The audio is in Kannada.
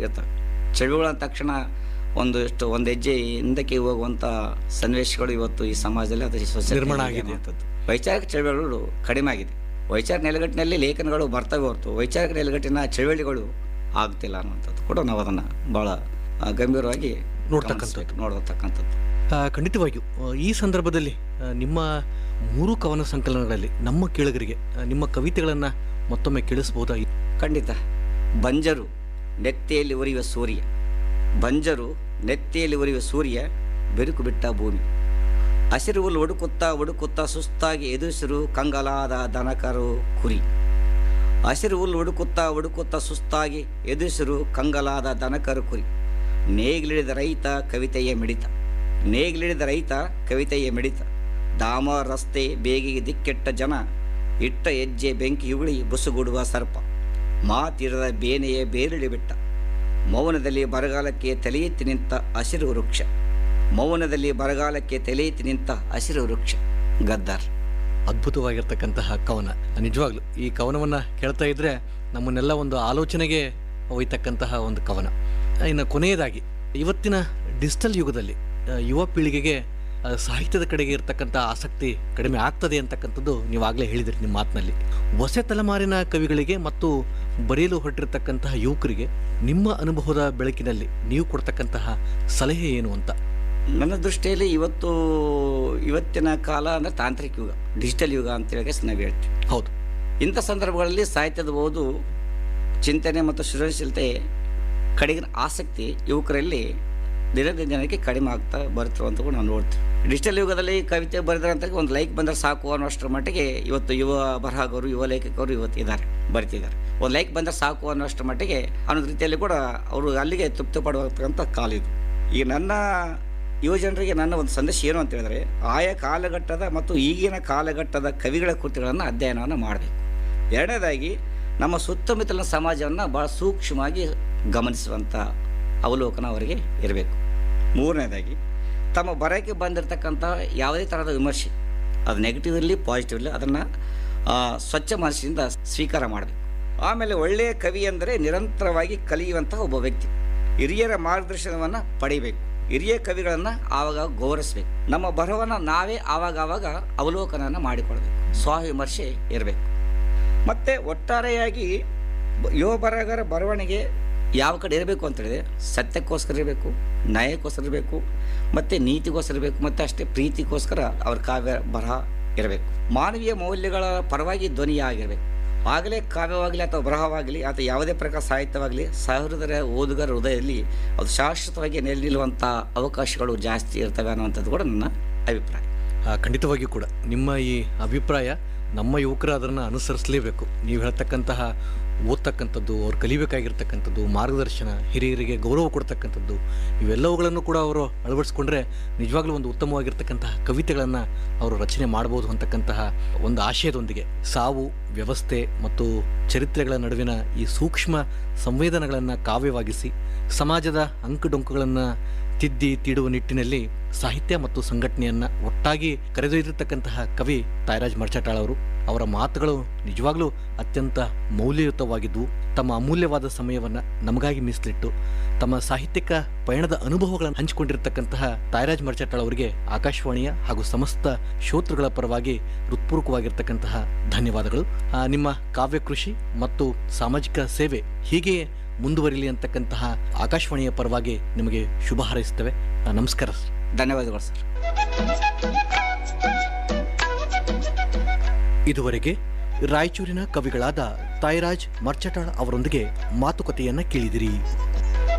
ಇರ್ತವೆ ಚಳುವಳಿ ಅಂದ ತಕ್ಷಣ ಒಂದಷ್ಟು ಒಂದು ಹೆಜ್ಜೆ ಹಿಂದಕ್ಕೆ ಹೋಗುವಂಥ ಸನ್ನಿವೇಶಗಳು ಇವತ್ತು ಈ ಸಮಾಜದಲ್ಲಿ ಅದು society ನಿರ್ಮಾಣ ಯಲ್ಲಿ ಆಗಿದೆ. ಇರುವಂಥದ್ದು. ವೈಚಾರಿಕ ಚಳವಳಿಗಳು ಕಡಿಮೆ ಆಗಿದೆ ವೈಚಾರಿಕ ನೆಲೆಗಟ್ಟಿನಲ್ಲಿ ಲೇಖನಗಳು ಬರ್ತವೆ ಹೊರತು ವೈಚಾರಿಕ ನೆಲೆಗಟ್ಟಿನ ಚಳವಳಿಗಳು ಆಗ್ತಿಲ್ಲ ಅನ್ನುವಂಥದ್ದು ಕೂಡ ನಾವು ಅದನ್ನು ಭಾಳ ಆ, ಗಂಭೀರವಾಗಿ ನೋಡ್ತಕ್ಕಂಥದ್ದು. ಗಮನಿಸ್ಬೇಕು, ನೋಡತಕ್ಕಂಥದ್ದು ಆ, ಖಂಡಿತವಾಗಿಯೂ ಆ, ಈ ಸಂದರ್ಭದಲ್ಲಿ ಆ, ನಿಮ್ಮ ಮೂರು ಕವನ ಸಂಕಲನಗಳಲ್ಲಿ ನಮ್ಮ ಕೇಳುಗರಿಗೆ ಆ, ನಿಮ್ಮ ಕವಿತೆಗಳನ್ನು ಮತ್ತೊಮ್ಮೆ ಕೇಳಿಸ್ಬೋದಾ ಖಂಡಿತ ಬಂಜರು ನೆತ್ತಿಯಲ್ಲಿ ಉರಿಯುವ ಸೂರ್ಯ ಬಂಜರು ನೆತ್ತಿಯಲ್ಲಿ ಉರಿಯುವ ಸೂರ್ಯ ಬೆರುಕು ಬಿಟ್ಟ ಭೂಮಿ ಹಸಿರು ಹುಲ್ಲು ಹುಡುಕುತ್ತಾ ಹುಡುಕುತ್ತಾ ಸುಸ್ತಾಗಿ ಎದುರಿಸಿರು ಕಂಗಲಾದ ದನಕರು ಕುರಿ ಹಸಿರು ಹುಲ್ಲು ಹುಡುಕುತ್ತಾ ಹುಡುಕುತ್ತಾ ಸುಸ್ತಾಗಿ ಎದುರಿಸಿರು ಕಂಗಲಾದ ದನಕರು ಕುರಿ ನೇಗಿಲಿಡಿದ ರೈತ ಕವಿತೆಯ ಮಿಡಿತ ನೇಗಿಲಿಡಿದ ರೈತ ಕವಿತೆಯ ಮಿಡಿತ ದಾಮ ರಸ್ತೆ ಬೇಗಿಗೆ ದಿಕ್ಕೆಟ್ಟ ಜನ ಇಟ್ಟ ಹೆಜ್ಜೆ ಬೆಂಕಿ ಉಗುಳಿ ಬುಸುಗುಡುವ ಸರ್ಪ ಮಾತಿರದ ಬೇನೆಯ ಬೇರಿಳಿ ಬಿಟ್ಟ ಮೌನದಲ್ಲಿ ಬರಗಾಲಕ್ಕೆ ತಲೆ ಎತ್ತಿ ನಿಂತ ಹಸಿರು ವೃಕ್ಷ ಮೌನದಲ್ಲಿ ಬರಗಾಲಕ್ಕೆ ತಲೆ ಎತ್ತಿ ನಿಂತ ಹಸಿರು ವೃಕ್ಷ ಗದ್ದಾರ್ ಅದ್ಭುತವಾಗಿರ್ತಕ್ಕಂತಹ ಕವನ ನಿಜವಾಗ್ಲು ಈ ಕವನವನ್ನು ಕೇಳ್ತಾ ಇದ್ರೆ ನಮ್ಮನ್ನೆಲ್ಲ ಒಂದು ಆಲೋಚನೆಗೆ ಒಯ್ತಕ್ಕಂತಹ ಒಂದು ಕವನ ಇನ್ನು ಕೊನೆಯದಾಗಿ ಇವತ್ತಿನ ಡಿಜಿಟಲ್ ಯುಗದಲ್ಲಿ ಆ, ಯುವ ಪೀಳಿಗೆಗೆ ಆ, ಸಾಹಿತ್ಯದ ಕಡೆಗೆ ಇರತಕ್ಕಂಥ ಆಸಕ್ತಿ ಕಡಿಮೆ ಆಗ್ತದೆ ಅಂತಕ್ಕಂಥದ್ದು ನೀವು ಆಗಲೇ ಹೇಳಿದಿರಿ ನಿಮ್ಮ ಮಾತಿನಲ್ಲಿ ಹೊಸ ತಲೆಮಾರಿನ ಕವಿಗಳಿಗೆ ಮತ್ತು ಬರೆಯಲು ಹೊರಟಿರ್ತಕ್ಕಂತಹ ಯುವಕರಿಗೆ ನಿಮ್ಮ ಅನುಭವದ ಬೆಳಕಿನಲ್ಲಿ ನೀವು ಕೊಡ್ತಕ್ಕಂತಹ ಸಲಹೆ ಏನು ಅಂತ ನನ್ನ ದೃಷ್ಟಿಯಲ್ಲಿ ಇವತ್ತು ಇವತ್ತಿನ ಕಾಲ ಅಂದರೆ ತಾಂತ್ರಿಕ ಯುಗ ಡಿಜಿಟಲ್ ಯುಗ ಅಂತೇಳಿ ನಾವು ಹೇಳ್ತೀವಿ ಹೌದು ಇಂಥ ಸಂದರ್ಭಗಳಲ್ಲಿ ಸಾಹಿತ್ಯದ ಓದು ಚಿಂತನೆ ಮತ್ತು ಸೃಜನಶೀಲತೆ ಕಡೆಗಿನ ಆಸಕ್ತಿ ಯುವಕರಲ್ಲಿ ದಿನದಿಂದ ದಿನಕ್ಕೆ ಕಡಿಮೆ ಆಗ್ತಾ ಬರ್ತಿರುವಂತ ಕೂಡ ನಾವು ನೋಡ್ತೀವಿ ಡಿಜಿಟಲ್ ಯುಗದಲ್ಲಿ ಕವಿತೆ ಬರೆದ್ರೆ ಅಂತ ಒಂದು ಲೈಕ್ ಬಂದರೆ ಸಾಕು ಅನ್ನೋಷ್ಟರ ಮಟ್ಟಿಗೆ ಇವತ್ತು ಯುವ ಬರಹಗಾರರು ಯುವ ಲೇಖಕರು ಇವತ್ತು ಇದ್ದಾರೆ ಬರಿತಿದ್ದಾರೆ ಒಂದು ಲೈಕ್ ಬಂದರೆ ಸಾಕು ಅನ್ನೋಷ್ಟರ ಮಟ್ಟಿಗೆ ಅನ್ನೋ ರೀತಿಯಲ್ಲಿ ಕೂಡ ಅವರು ಅಲ್ಲಿಗೆ ತೃಪ್ತಿ ಪಡುವಂಥ ಕಾಲ ಇದು ಈಗ ನನ್ನ ಯುವ ಜನರಿಗೆ ನನ್ನ ಒಂದು ಸಂದೇಶ ಏನು ಅಂತ ಹೇಳಿದ್ರೆ ಆಯಾ ಕಾಲಘಟ್ಟದ ಮತ್ತು ಈಗಿನ ಕಾಲಘಟ್ಟದ ಕವಿಗಳ ಕೃತಿಗಳನ್ನು ಅಧ್ಯಯನವನ್ನು ಮಾಡಬೇಕು ಎರಡನೇದಾಗಿ ನಮ್ಮ ಸುತ್ತಮುತ್ತಲಿನ ಸಮಾಜವನ್ನು ಭಾಳ ಸೂಕ್ಷ್ಮವಾಗಿ ಗಮನಿಸುವಂಥ ಅವಲೋಕನ ಅವರಿಗೆ ಇರಬೇಕು ಮೂರನೇದಾಗಿ ತಮ್ಮ ಬರಕ್ಕೆ ಬಂದಿರತಕ್ಕಂಥ ಯಾವುದೇ ಥರದ ವಿಮರ್ಶೆ ಅದು ನೆಗೆಟಿವ್ ಇರಲಿ ಪಾಸಿಟಿವ್ ಇರಲಿ ಅದನ್ನು ಸ್ವಚ್ಛ ಮನಸ್ಸಿನಿಂದ ಸ್ವೀಕಾರ ಮಾಡಬೇಕು ಆಮೇಲೆ ಒಳ್ಳೆಯ ಕವಿ ಅಂದರೆ ನಿರಂತರವಾಗಿ ಕಲಿಯುವಂತಹ ಒಬ್ಬ ವ್ಯಕ್ತಿ ಹಿರಿಯರ ಮಾರ್ಗದರ್ಶನವನ್ನು ಪಡಿಬೇಕು ಹಿರಿಯ ಕವಿಗಳನ್ನು ಆವಾಗ ಗೌರವಿಸಬೇಕು ನಮ್ಮ ಬರಹವನ್ನು ನಾವೇ ಆವಾಗ ಆವಾಗ ಅವಲೋಕನವನ್ನು ಮಾಡಿಕೊಳ್ಬೇಕು ಸ್ವವಿಮರ್ಶೆ ಇರಬೇಕು ಮತ್ತು ಒಟ್ಟಾರೆಯಾಗಿ ಬ- ಯುವ ಬರಹಗಾರ ಬರವಣಿಗೆ ಯಾವ ಕಡೆ ಇರಬೇಕು ಅಂತ ಹೇಳಿದ್ರೆ ಸತ್ಯಕ್ಕೋಸ್ಕರ ಇರಬೇಕು ನ್ಯಾಯಕ್ಕೋಸ್ಕರ ಇರಬೇಕು ಮತ್ತು ನೀತಿಗೋಸ್ಕರ ಇರಬೇಕು ಮತ್ತು ಅಷ್ಟೇ ಪ್ರೀತಿಗೋಸ್ಕರ ಅವ್ರ ಕಾವ್ಯ ಬರಹ ಇರಬೇಕು ಮಾನವೀಯ ಮೌಲ್ಯಗಳ ಪರವಾಗಿ ಧ್ವನಿಯಾಗಿರಬೇಕು ಆಗಲೇ ಕಾವ್ಯವಾಗಲಿ ಅಥವಾ ಬರಹವಾಗಲಿ ಅಥವಾ ಯಾವುದೇ ಪ್ರಕಾರ ಸಾಹಿತ್ಯವಾಗಲಿ ಸಹೃದಯ ಓದುಗರ ಹೃದಯದಲ್ಲಿ ಅದು ಶಾಶ್ವತವಾಗಿ ನೆಲೆ ನಿಲ್ಲುವಂಥ ಅವಕಾಶಗಳು ಜಾಸ್ತಿ ಇರ್ತವೆ ಅನ್ನುವಂಥದ್ದು ಕೂಡ ನನ್ನ ಅಭಿಪ್ರಾಯ ಆ, ಖಂಡಿತವಾಗಿಯೂ ಕೂಡ ನಿಮ್ಮ ಈ ಅಭಿಪ್ರಾಯ ನಮ್ಮ ಯುವಕರು ಅದನ್ನು ಅನುಸರಿಸಲೇಬೇಕು ನೀವು ಹೇಳ್ತಕ್ಕಂತಹ ಓದ್ತಕ್ಕಂಥದ್ದು ಅವ್ರು ಕಲಿಬೇಕಾಗಿರ್ತಕ್ಕಂಥದ್ದು ಮಾರ್ಗದರ್ಶನ ಹಿರಿಯರಿಗೆ ಗೌರವ ಕೊಡ್ತಕ್ಕಂಥದ್ದು ಇವೆಲ್ಲವುಗಳನ್ನು ಕೂಡ ಅವರು ಅಳವಡಿಸ್ಕೊಂಡ್ರೆ ನಿಜವಾಗ್ಲೂ ಒಂದು ಉತ್ತಮವಾಗಿರ್ತಕ್ಕಂತಹ ಕವಿತೆಗಳನ್ನು ಅವರು ರಚನೆ ಮಾಡ್ಬೋದು ಅಂತಕ್ಕಂತಹ ಒಂದು ಆಶಯದೊಂದಿಗೆ ಸಾವು ವ್ಯವಸ್ಥೆ ಮತ್ತು ಚರಿತ್ರೆಗಳ ನಡುವಿನ ಈ ಸೂಕ್ಷ್ಮ ಸಂವೇದನೆಗಳನ್ನು ಕಾವ್ಯವಾಗಿಸಿ ಸಮಾಜದ ಅಂಕುಡೊಂಕುಗಳನ್ನು ತಿದ್ದಿ ತೀಡುವ ನಿಟ್ಟಿನಲ್ಲಿ ಸಾಹಿತ್ಯ ಮತ್ತು ಸಂಘಟನೆಯನ್ನು ಒಟ್ಟಾಗಿ ಕರೆದೊಯ್ದಿರ್ತಕ್ಕಂತಹ ಕವಿ ತಾಯರಾಜ್ ಮರ್ಚಟಾಳ್ ಅವರು ಅವರ ಮಾತುಗಳು ನಿಜವಾಗ್ಲೂ ಅತ್ಯಂತ ಮೌಲ್ಯಯುತವಾಗಿದ್ವು ತಮ್ಮ ಅಮೂಲ್ಯವಾದ ಸಮಯವನ್ನು ನಮಗಾಗಿ ಮೀಸಲಿಟ್ಟು ತಮ್ಮ ಸಾಹಿತ್ಯಿಕ ಪಯಣದ ಅನುಭವಗಳನ್ನು ಹಂಚಿಕೊಂಡಿರ್ತಕ್ಕಂತಹ ತಾಯರಾಜ್ ಮರ್ಚಟಾಳ್ ಅವರಿಗೆ ಆಕಾಶವಾಣಿಯ ಹಾಗೂ ಸಮಸ್ತ ಶ್ರೋತೃಗಳ ಪರವಾಗಿ ಹೃತ್ಪೂರ್ವಕವಾಗಿರ್ತಕ್ಕಂತಹ ಧನ್ಯವಾದಗಳು ಆ, ನಿಮ್ಮ ಕಾವ್ಯ ಕೃಷಿ ಮತ್ತು ಸಾಮಾಜಿಕ ಸೇವೆ ಹೀಗೆ ಮುಂದುವರಿಲಿ ಅಂತಕ್ಕಂತಹ ಆಕಾಶವಾಣಿಯ ಪರವಾಗಿ ನಿಮಗೆ ಶುಭ ಹಾರೈಸ್ತೇವೆ ಆ, ನಮಸ್ಕಾರ ಸರ್. ಧನ್ಯವಾದಗಳು ಸರ್ ಇದುವರೆಗೆ ರಾಯಚೂರಿನ ಕವಿಗಳಾದ ತಾಯರಾಜ್ ಮರ್ಚಟಾಳ್ ಅವರೊಂದಿಗೆ ಮಾತುಕತೆಯನ್ನ ಕೇಳಿದಿರಿ